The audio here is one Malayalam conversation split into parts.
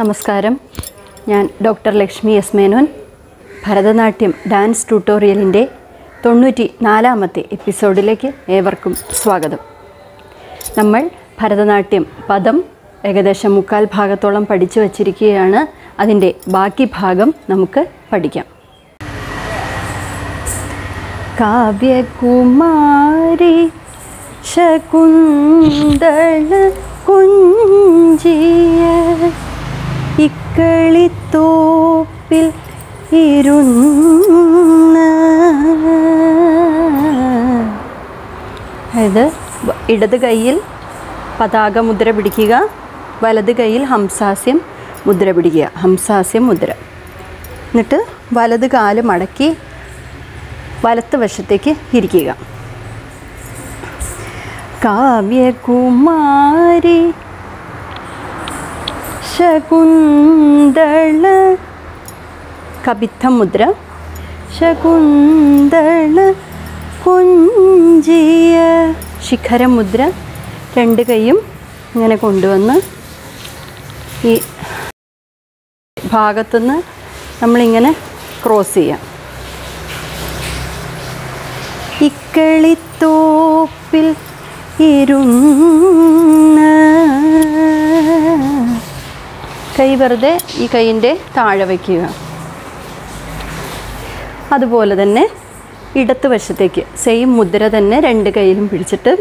നമസ്കാരം ഞാൻ doctor Lakshmi S Menon Bharatanatyam dance ട്യൂട്ടോറിയലിൻ്റെ തൊണ്ണൂറ്റി നാലാമത്തെ എപ്പിസോഡിലേക്ക് ഏവർക്കും സ്വാഗതം നമ്മൾ ഭരതനാട്യം പദം ഏകദേശം മുക്കാൽ ഭാഗത്തോളം പഠിച്ചു വച്ചിരിക്കുകയാണ് അതിൻ്റെ ബാക്കി ഭാഗം നമുക്ക് പഠിക്കാം കാവ്യകുമാരി ശകുന്തള കുഞ്ചിയ ഇക്കളിത്തോപ്പിൽ ഇരുന്ന അതായത് വ- ഇടത് കൈയിൽ പതാക മുദ്ര പിടിക്കുക വലത് കൈയിൽ ഹംസാസ്യം മുദ്ര പിടിക്കുക ഹംസാസ്യം മുദ്ര എന്നിട്ട് വലത് കാല് മടക്കി വലത്ത് വശത്തേക്ക് ഇരിക്കുക കാവ്യകുമാരി ശകുന്തള കപിത്തം മുദ്ര ശകുന്തള കുഞ്ചിയ ശിഖരം മുദ്ര രണ്ട് കൈയും ഇങ്ങനെ കൊണ്ടുവന്ന് ഈ ഭാഗത്തുനിന്ന് നമ്മളിങ്ങനെ ക്രോസ് ചെയ്യാം ഇക്കളിത്തോപ്പിൽ ഇരുന്ന കൈ വെറുതെ ഈ കൈയിൻ്റെ താഴെ വയ്ക്കുക അതുപോലെ തന്നെ ഇടത്ത് വശത്തേക്ക് സെയിം മുദ്ര തന്നെ രണ്ട് കൈയിലും പിടിച്ചിട്ട്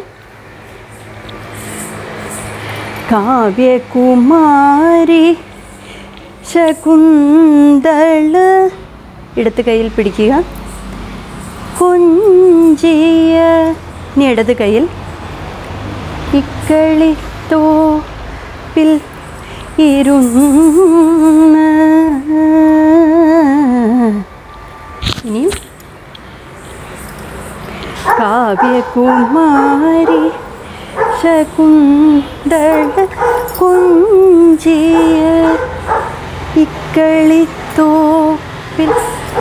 കാവ്യകുമാരി ശകുന്തള ഇടത്ത് കൈയിൽ പിടിക്കുക കുഞ്ചിയ ഇനി ഇടത് കൈയിൽ ഇക്കളിത്തോപ്പിൽ ഇരുന്ന ഇനിയും കാവ്യകുമാരി ശകുന്തള കുഞ്ചിയ ഇക്കളിത്തോപ്പിൽ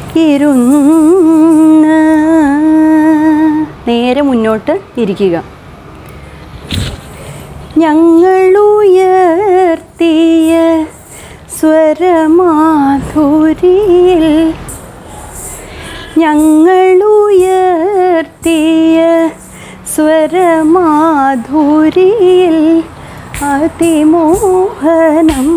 ഇരുന്ന നേരെ മുന്നോട്ട് ഇരിക്കുക ഞങ്ങളുയർത്തിയ സ്വരമാധുരിയിൽ ഞങ്ങളുയർത്തിയ സ്വരമാധുരിയിൽ അതിമോഹനം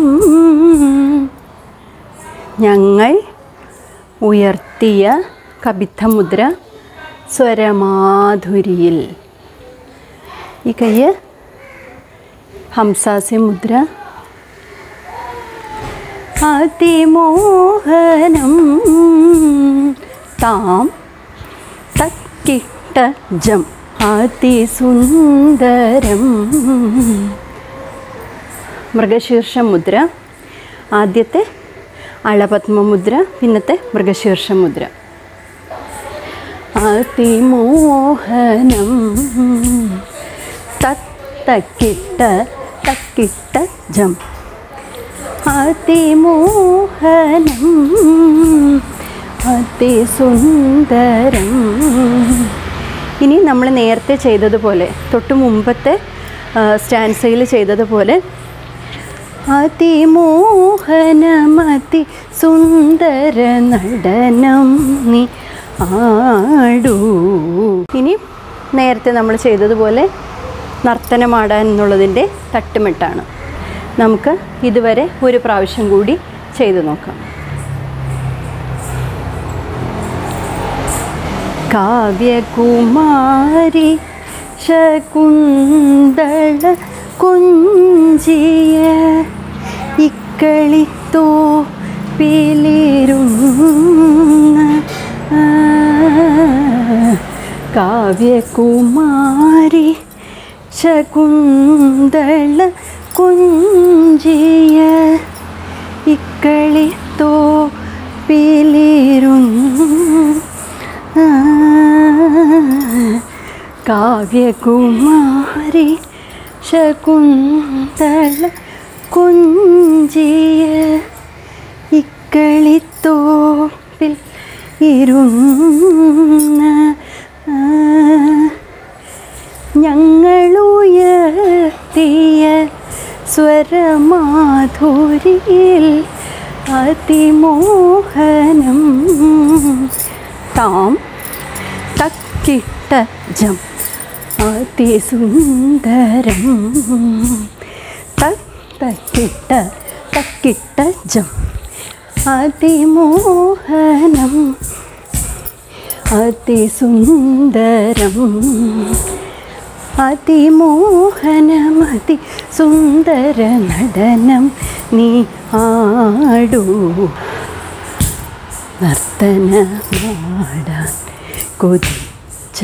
ഞങ്ങൾ ഉയർത്തിയ കപിത്തമുദ്ര സ്വരമാധുരിയിൽ ഈ കയ്യ് ഹംസാസ്യ മുദ്ര അതിമോഹനം താം തക്കിട്ട ജം അതിസുന്ദരം മൃഗശീർഷ മുദ്ര ആദ്യത്തെ അളപത്മ മുദ്ര പിന്നത്തെ മൃഗശീർഷ മുദ്ര അതിമോഹനം തത്തക്കിട്ട തക്കിട്ട ജം അതിമോഹനം അതിസുന്ദരം ഇനി നമ്മൾ നേരത്തെ ചെയ്തതുപോലെ തൊട്ട് മുമ്പത്തെ സ്റ്റാൻസയിൽ ചെയ്തതുപോലെ അതിമോഹനമതി സുന്ദര നടനം നീ ആടൂ ഇനി നേരത്തെ നമ്മൾ ചെയ്തതുപോലെ നർത്തനമാടാൻ എന്നുള്ളതിൻ്റെ തട്ടുമെട്ടാണ് നമുക്ക് ഇതുവരെ ഒരു പ്രാവശ്യം കൂടി ചെയ്തു നോക്കാം കാവ്യകുമാരി ശകുന്തള കുഞ്ചിയ ഇക്കളിത്തോ പിലിരുന്ന കാവ്യകുമാരി ശകുന്തള കുഞ്ചിയ ഇക്കളിത്തോ പിലിരുന്ന കാവ്യകുമാരി ശകുന്തള കുഞ്ചിയ ഇക്കളിത്തോപ്പിൽ ഇരുന്ന ഞങ്ങളുയർത്തിയ സ്വരമാധുരിയിൽ അതിമോഹനം താം തക്കിട്ട ജം അതിസുന്ദരം തക് തക്കിട്ട തക്കിട്ട ജം അതിമോഹനം അതിസുന്ദരം അതിമോഹനമതി സുന്ദര നടനം നീ ആടൂ നർത്തനമാടാൻ കൊതിച്ച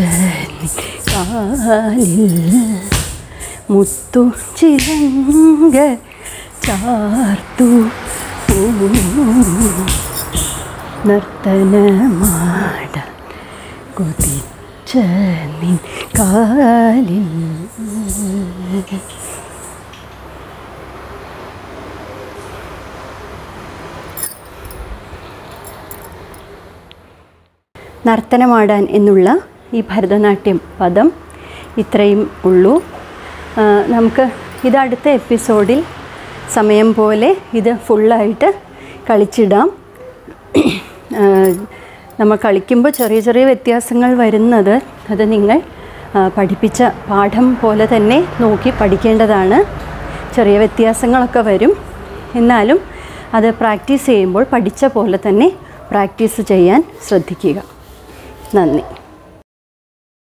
കാലിൽ മുത്തു ചിലങ്ക ചാർത്തു നർത്തനമാടാൻ കൊതിച്ച നിൻ കാലിൽ നർത്തനമാടാൻ എന്നുള്ള ഈ ഭരതനാട്യം പദം ഇത്രയും ഉള്ളൂ ആ, നമുക്ക് ഇത് അടുത്ത എപ്പിസോഡിൽ സമയം പോലെ ഇത് ഫുള്ളായിട്ട് കളിച്ചിടാം ആ, നമ്മൾ കളിക്കുമ്പോൾ ചെറിയ ചെറിയ വ്യത്യാസങ്ങൾ വരുന്നത് അത് നിങ്ങൾ ആ, പഠിപ്പിച്ച പാഠം പോലെ തന്നെ നോക്കി പഠിക്കേണ്ടതാണ് ചെറിയ വ്യത്യാസങ്ങളൊക്കെ വരും എന്നാലും അത് പ്രാക്ടീസ് ചെയ്യുമ്പോൾ പഠിച്ച പോലെ തന്നെ പ്രാക്ടീസ് ചെയ്യാൻ ശ്രദ്ധിക്കുക നന്ദി